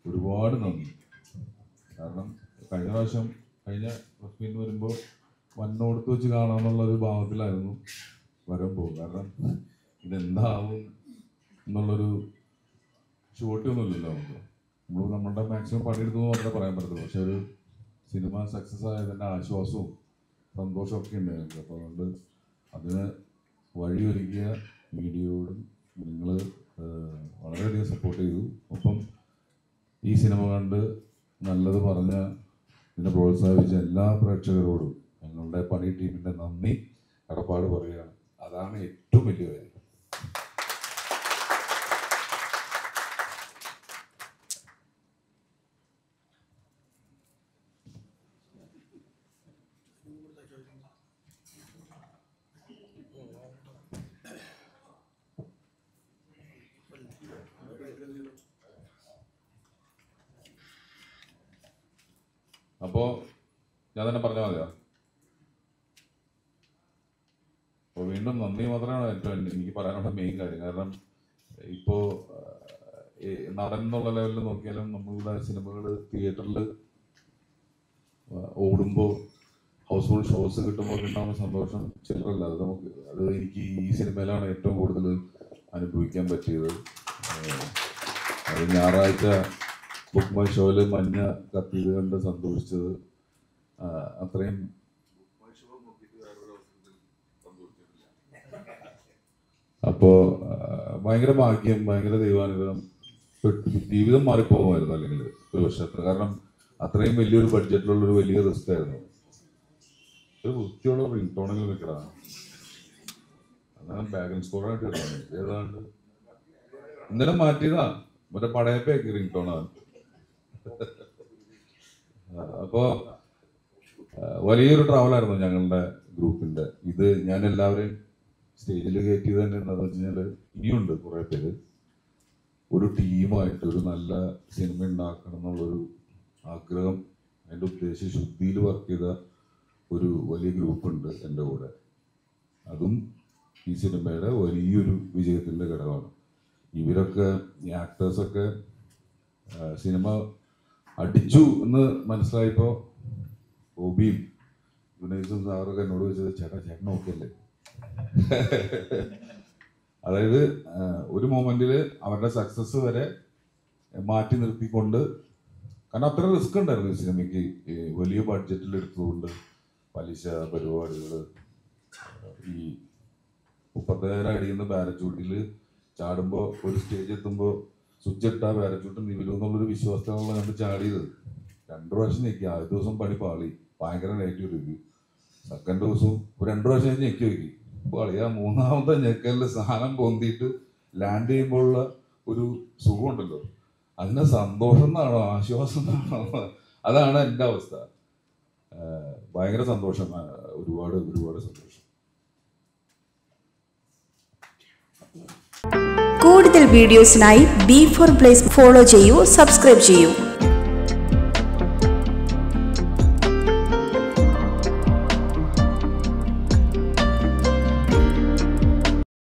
ഒരുപാട് നന്ദി കാരണം കഴിഞ്ഞ പ്രാവശ്യം കഴിഞ്ഞ പ്രസ്മീൻ വരുമ്പോൾ വന്നോടത്ത് വെച്ച് കാണാമെന്നുള്ളൊരു ഭാവത്തിലായിരുന്നു വരുമ്പോൾ കാരണം ഇതെന്താവും എന്നുള്ളൊരു ഷൂട്ടി ഒന്നുമില്ലല്ലോ നമുക്ക് നമ്മൾ നമ്മളുടെ മാക്സിമം പണിയെടുത്തു എന്ന് മാത്രമേ പറയാൻ പറ്റത്തുള്ളൂ പക്ഷെ ഒരു സിനിമ സക്സസ് ആയതിൻ്റെ ആശ്വാസവും സന്തോഷവും ഒക്കെ ഉണ്ട് ഞങ്ങൾക്ക് അപ്പോൾ അതുകൊണ്ട് അതിന് വഴിയൊരുക്കിയ മീഡിയയോടും നിങ്ങൾ വളരെയധികം സപ്പോർട്ട് ചെയ്തു ഒപ്പം ഈ സിനിമ കണ്ട് നല്ലത് പറഞ്ഞ ഇതിനെ പ്രോത്സാഹിപ്പിച്ച എല്ലാ പ്രേക്ഷകരോടും ഞങ്ങളുടെ പണി ടീമിൻ്റെ നന്ദി കടപ്പാട് പറയുകയാണ് അതാണ് ഏറ്റവും വലിയ കാര്യം അപ്പോൾ ഞാൻ തന്നെ പറഞ്ഞാൽ മതിയോ അപ്പോൾ വീണ്ടും നന്ദി മാത്രമാണ് ഏറ്റവും എനിക്ക് പറയാനുള്ള മെയിൻ കാര്യം കാരണം ഇപ്പോൾ നടൻ എന്നുള്ള ലെവലിൽ നോക്കിയാലും നമ്മളുടെ സിനിമകൾ തിയേറ്ററിൽ ഓടുമ്പോൾ ഹൗസ്ഫുൾ ഷോസ് കിട്ടുമ്പോൾ കിട്ടാവുന്ന സന്തോഷം ചിലരല്ല അത് നമുക്ക് അത് എനിക്ക് ഈ സിനിമയിലാണ് ഏറ്റവും കൂടുതൽ അനുഭവിക്കാൻ പറ്റിയത് ഏഹ് അത് ഞായറാഴ്ച ബുക്ക് മൈ ഷോയിൽ മഞ്ഞ കത്തിയത് കണ്ട് സന്തോഷിച്ചത് ആ, അത്രയും അപ്പോ ആ, ഭയങ്കര ഭാഗ്യം ഭയങ്കര ദൈവാനുഗ്രഹം പെട്ട് ജീവിതം മാറിപ്പോകുമായിരുന്നു അല്ലെങ്കിൽ ഒരു വർഷത്തിൽ കാരണം അത്രയും വലിയൊരു ബഡ്ജറ്റിലുള്ള ഒരു വലിയ റിസ്ക് ആയിരുന്നു ഒരു വൃത്തിയുള്ള റിംഗ് ടോണെങ്കിലും വെക്കടാ അതാണ് ബാഗൻ സ്കോറായിട്ട് കിട്ടുന്നത് ഏതാണ്ട് ഇന്നലെ മാറ്റിയതാ മറ്റേ പടയപ്പയൊക്കെ റിംഗ് ടോണാണ് അപ്പോ ആ, വലിയൊരു ട്രാവലായിരുന്നു ഞങ്ങളുടെ ഗ്രൂപ്പിന്റെ ഇത് ഞാൻ എല്ലാവരെയും സ്റ്റേജിൽ കയറ്റിയത് തന്നെ എന്താണെന്ന് വെച്ച് കഴിഞ്ഞാൽ ഇനിയുണ്ട് കുറെ പേര് ഒരു ടീമായിട്ട് ഒരു നല്ല സിനിമ ഉണ്ടാക്കണം എന്നുള്ളൊരു ആഗ്രഹം അതിൻ്റെ ഉദ്ദേശ ശുദ്ധിയിൽ വർക്ക് ചെയ്ത ഒരു വലിയ ഗ്രൂപ്പുണ്ട് എൻ്റെ കൂടെ അതും ഈ സിനിമയുടെ വലിയൊരു വിജയത്തിൻ്റെ ഘടകമാണ് ഇവരൊക്കെ ഈ ആക്ടേഴ്സൊക്കെ സിനിമ അടിച്ചു എന്ന് മനസ്സിലായപ്പോൾ ഓബിയും ഗുണേശും സാറൊക്കെ എന്നോട് ചോദിച്ചത് ചേട്ടാ ചേട്ടൻ ഓക്കെ അല്ലേ അതായത് ആ, ഒരു മൊമെന്റിൽ അവരുടെ സക്സസ് വരെ മാറ്റി നിർത്തിക്കൊണ്ട് കാരണം അത്ര റിസ്ക് ഉണ്ടായിരുന്നു ഈ സിനിമയ്ക്ക് ഈ വലിയ ബഡ്ജറ്റിൽ എടുത്തുകൊണ്ട് പലിശ പരിപാടികൾ ഈ മുപ്പത്തേഴ് അടിയിൽ നിന്ന് പാരച്ചൂട്ടിൽ ചാടുമ്പോൾ ഒരു സ്റ്റേജ് എത്തുമ്പോൾ സ്വിച്ച് ഇട്ടാ പാരച്ചൂട്ട് നിവിലും എന്നുള്ളൊരു വിശ്വാസത്തിലുള്ള കണ്ട് ചാടിയത് രണ്ടു പ്രാവശ്യം ഞെക്കി ആദ്യ ദിവസം പണി പാളി ഭയങ്കര നെഗറ്റീവ് റിവ്യൂ സെക്കൻഡ് ദിവസവും ഒരു രണ്ടു പ്രാവശ്യം ഞാൻ ഞെക്കി നോക്കി പാളിയ മൂന്നാമത്തെ ഞെക്കലിൽ സാധനം പൊന്തിയിട്ട് ലാൻഡ് ചെയ്യുമ്പോഴുള്ള ഒരു സുഖമുണ്ടല്ലോ അതിന് സന്തോഷം എന്നാണോ ആശ്വാസം എന്നാണോ അതാണ് എൻ്റെ അവസ്ഥ ആഹ് ഭയങ്കര സന്തോഷം ആഹ് ഒരുപാട് ഒരുപാട് സന്തോഷം കൂടുതൽ വീഡിയോസിനായി ബി ഫോർ പ്ലേസ് ഫോളോ ചെയ്യൂ സബ്സ്ക്രൈബ് ചെയ്യൂ